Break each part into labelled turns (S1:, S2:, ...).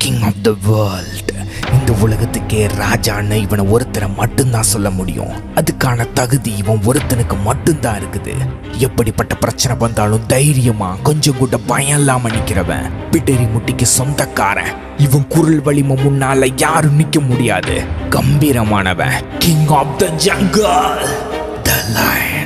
S1: king of the world இந்த உலகத்துக்கே ராஜான்னு இவனை ஒருத்தனை மட்டும்தான் சொல்ல முடியும் அதுக்கான தகுதி இவன் ஒருத்தனுக்கு மட்டும்தான் இருக்குது எப்படிப்பட்ட பிரச்சனை வந்தாலும் தைரியமா கொஞ்சம் கூட பயம் இல்லாம நிக்கிறவன் பிடரி முட்டிக்கு சொந்தக்காரன் இவன் குரல் வலிமை முன்னால யாரும் நிக்க முடியாது கம்பீரமானவன் king of the jungle the lion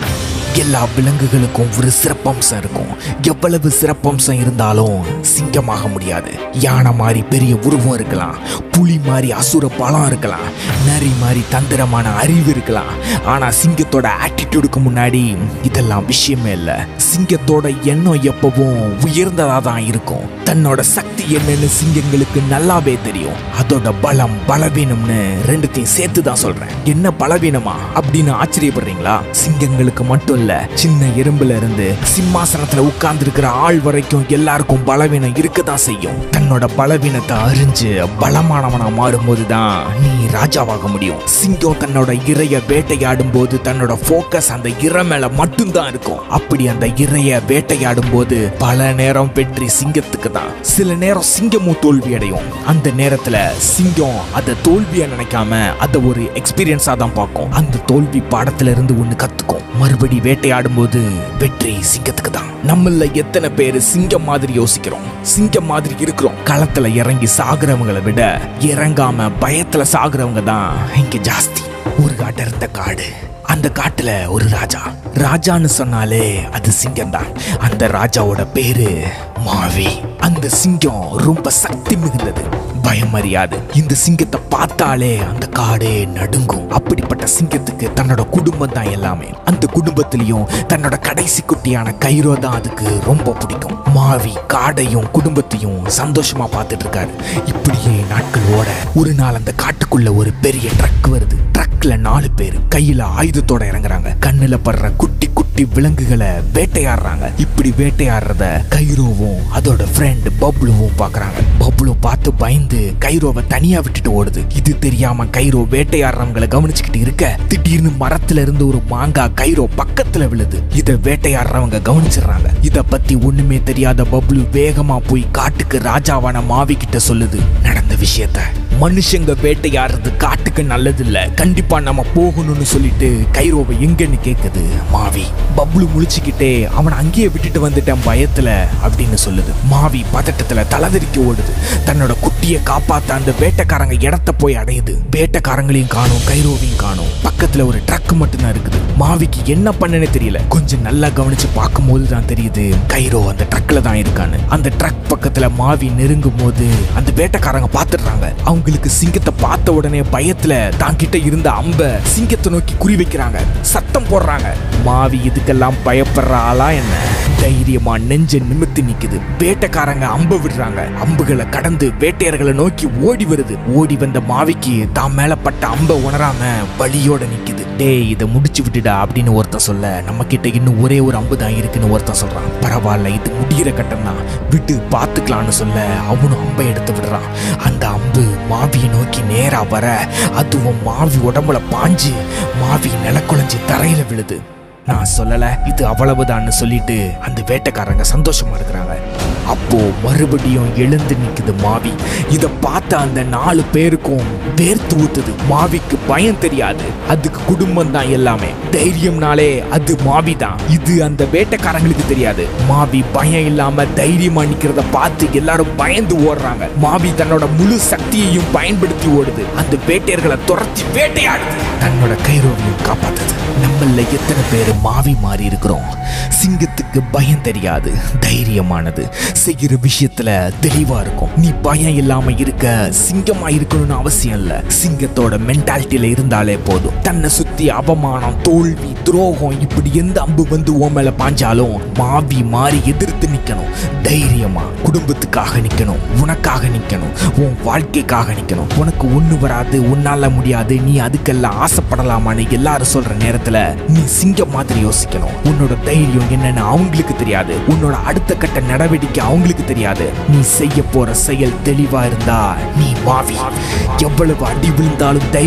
S1: எல்லா விலங்குகளுக்கும் ஒரு சிறப்பம்சம் இருக்கும் எவ்வளவு சிறப்பம்சம் இருந்தாலும் சிங்கமாக முடியாது யானை மாதிரி பெரிய உருவம் இருக்கலாம் புலி மாதிரி அசுர பலம் இருக்கலாம் நரி மாதிரி தந்திரமான அறிவு இருக்கலாம் ஆனா சிங்கத்தோட ஆட்டிடியூடுக்கு முன்னாடி இதெல்லாம் விஷயமே இல்லை சிங்கத்தோட எண்ணம் எப்பவும் உயர்ந்ததா தான் இருக்கும் தன்னோட சக்தி என்னன்னு சிங்கங்களுக்கு நல்லாவே தெரியும் அதோட பலம் பலவீனம்னு ரெண்டுத்தையும் சேர்த்து தான் சொல்றேன் என்ன பலவீனமா அப்படின்னு ஆச்சரியப்படுறீங்களா சிங்கங்களுக்கு மட்டும் இல்ல சின்ன எறும்புல இருந்து சிம்மாசனத்துல உட்கார்ந்து இருக்கிற ஆள் வரைக்கும் எல்லாருக்கும் பலவீனம் இருக்கதான் செய்யும் தன்னோட பலவீனத்தை அறிஞ்சு பலமானவனா மாறும்போது தான் நீ ராஜாவாக முடியும் சிங்கம் தன்னோட இரைய வேட்டையாடும் போது தன்னோட ஃபோக்கஸ் அந்த இறை மேல மட்டும்தான் இருக்கும் அப்படி அந்த இரைய வேட்டையாடும் போது பல நேரம் வெற்றி சிங்கத்துக்கு தான் சில நேரம் சிங்கமும் தோல்வி அடையும் அந்த நேரத்துல சிங்கம் அதை தோல்வியா நினைக்காம அதை ஒரு எக்ஸ்பீரியன்ஸா தான் பார்க்கும் அந்த தோல்வி பாடத்துல இருந்து ஒண்ணு கத்துக்கும் மறுபடி வேட்டையாடும் போது வெற்றி சிங்கத்துக்கு தான் நம்மள எத்தனை பேர் சிங்கம் மாதிரி யோசிக்கிறோம் சிங்கம் மாதிரி இருக்கிறோம் களத்துல இறங்கி சாகுறவங்களை விட இறங்காம பயத்துல சாகுறவங்க தான் இங்க ஜாஸ்தி ஒரு காட்டு இருந்த காடு அந்த காட்டுல ஒரு ராஜா ராஜான்னு சொன்னாலே அது சிங்கம் தான் அந்த ராஜாவோட பேரு மாவி அந்த சிங்கம் ரொம்ப சக்தி மிகுந்தது பயம் அறியாது இந்த சிங்கத்தை பார்த்தாலே அந்த காடே நடுங்கும் அப்படிப்பட்ட சிங்கத்துக்கு தன்னோட குடும்பம் தான் எல்லாமே அந்த குடும்பத்திலையும் தன்னோட கடைசி குட்டியான கைரோ தான் அதுக்கு ரொம்ப பிடிக்கும் மாவி காடையும் குடும்பத்தையும் சந்தோஷமா பார்த்துட்டு இருக்காரு இப்படியே நாட்கள் ஓட ஒரு நாள் அந்த காட்டுக்குள்ள ஒரு பெரிய ட்ரக் வருது ட்ரக்ல நாலு பேர் கையில ஆயுதத்தோட இறங்குறாங்க கண்ணுல படுற குட்டி குட்டி விலங்குகளை வேட்டையாடுறாங்க இப்படி வேட்டையாடுறத கைரோவும் அதோட ஃப்ரெண்ட் பப்ளுவும் பாக்குறாங்க பப்ளு பார்த்து பயந்து கைரோவை தனியா விட்டுட்டு ஓடுது இது தெரியாம கைரோ வேட்டையாடுறவங்களை கவனிச்சுக்கிட்டு இருக்க திடீர்னு மரத்துல இருந்து ஒரு மாங்காய் கைரோ பக்கத்துல விழுது இத வேட்டையாடுறவங்க கவனிச்சிடுறாங்க இத பத்தி ஒண்ணுமே தெரியாத பப்ளு வேகமா போய் காட்டுக்கு ராஜாவான மாவி கிட்ட சொல்லுது நடந்த விஷயத்த மனுஷங்க வேட்டையாடுறது காட்டுக்கு நல்லது இல்ல கண்டிப்பா நம்ம போகணும்னு சொல்லிட்டு கைரோவை எங்கன்னு கேக்குது மாவி பப்ளு முழிச்சுக்கிட்டே அவனை அங்கேயே விட்டுட்டு வந்துட்டேன் பயத்துல அப்படின்னு சொல்லுது மாவி பதட்டத்துல தலதறிக்க ஓடுது தன்னோட குட்டியை காப்பாத்த அந்த வேட்டைக்காரங்க இடத்த போய் அடையுது வேட்டைக்காரங்களையும் காணும் கைரோவையும் காணும் பக்கத்துல ஒரு ட்ரக் மட்டும்தான் இருக்குது மாவிக்கு என்ன பண்ணனே தெரியல கொஞ்சம் நல்லா கவனிச்சு பார்க்கும்போது தான் தெரியுது கைரோ அந்த ட்ரக்ல தான் இருக்கான்னு அந்த ட்ரக் பக்கத்துல மாவி நெருங்கும் போது அந்த வேட்டைக்காரங்க பாத்துடுறாங்க அவங்களுக்கு சிங்கத்தை பார்த்த உடனே பயத்துல தான் கிட்ட இருந்த அம்ப சிங்கத்தை நோக்கி குறி வைக்கிறாங்க சத்தம் போடுறாங்க மாவி இதுக்கெல்லாம் பயப்படுற ஆளா என்ன தைரியமா நெஞ்ச நிமித்தி நிக்குது வேட்டைக்காரங்க அம்பு விடுறாங்க அம்புகளை கடந்து வேட்டையர்களை நோக்கி ஓடி வருது ஓடி வந்த மாவிக்கு தான் மேல பட்ட அம்ப உணராம வலியோட நிக்குது டேய் இதை முடிச்சு விட்டுடா அப்படின்னு ஒருத்தன் சொல்ல நம்ம கிட்ட இன்னும் ஒரே ஒரு அம்பு தான் இருக்குன்னு ஒருத்தன் சொல்றான் பரவாயில்ல இது முடிகிற கட்டம் தான் விட்டு பார்த்துக்கலான்னு சொல்ல அவனும் அம்பை எடுத்து விடுறான் அந்த அம்பு மாவியை நோக்கி நேரா வர அதுவும் மாவி உடம்புல பாஞ்சு மாவி நிலக்குழஞ்சி தரையில விழுது நான் சொல்லல இது அவ்வளவுதான்னு சொல்லிட்டு அந்த வேட்டைக்காரங்க சந்தோஷமா இருக்கிறாங்க அப்போ மறுபடியும் எழுந்து நிக்குது மாவி இத பார்த்த அந்த நாலு பேருக்கும் வேர்த்து ஊத்துது மாவிக்கு பயம் தெரியாது அதுக்கு குடும்பம் தான் எல்லாமே தைரியம்னாலே அது மாவி தான் இது அந்த வேட்டைக்காரங்களுக்கு தெரியாது மாவி பயம் இல்லாம தைரியமா நிக்கிறத பார்த்து எல்லாரும் பயந்து ஓடுறாங்க மாவி தன்னோட முழு சக்தியையும் பயன்படுத்தி ஓடுது அந்த வேட்டையர்களை துரத்தி வேட்டையாடுது தன்னோட கைரோவையும் காப்பாத்துது நம்மள எத்தனை பேர் மாவி மாறி இருக்கிறோம் சிங்கத்துக்கு பயம் தெரியாது தைரியமானது செய்கிற விஷயத்துல தெளிவா இருக்கும் நீ பயம் இல்லாம இருக்க சிங்கமா இருக்கணும்னு அவசியம் இல்ல சிங்கத்தோட மென்டாலிட்டியில இருந்தாலே போதும் தன்னை சுத்தி அவமானம் தோல்வி துரோகம் இப்படி எந்த அம்பு வந்து உன் மேல பாஞ்சாலும் மாவி மாறி எதிர்த்து நிக்கணும் தைரியமா குடும்பத்துக்காக நிக்கணும் உனக்காக நிக்கணும் உன் வாழ்க்கைக்காக நிக்கணும் உனக்கு ஒண்ணு வராது உன்னால முடியாது நீ அதுக்கெல்லாம் ஆசைப்படலாமான்னு எல்லாரும் சொல்ற நேரத்துல நீ சிங்கம் மாதிரி யோசிக்கணும் உன்னோட தைரியம் என்னன்னு அவங்களுக்கு தெரியாது உன்னோட அடுத்த கட்ட நடவடிக்கை அவங்களுக்கு தெரியாது நீ செய்ய போற செயல் தெளிவா இருந்தா நீ மாவி எவ்வளவு அடி விழுந்தாலும் தைரியமா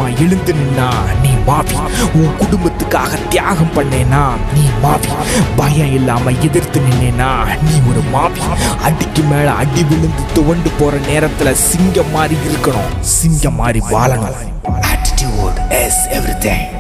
S1: எழுந்து நின்னா நீ மாவி உன் குடும்பத்துக்காக தியாகம் பண்ணேனா நீ மாவி பயம் இல்லாம எதிர்த்து நின்னேனா நீ ஒரு மாவி அடிக்கு மேல அடி விழுந்து துவண்டு போற நேரத்துல சிங்கம் மாதிரி இருக்கணும் சிங்கம் மாதிரி வாழணும் attitude is everything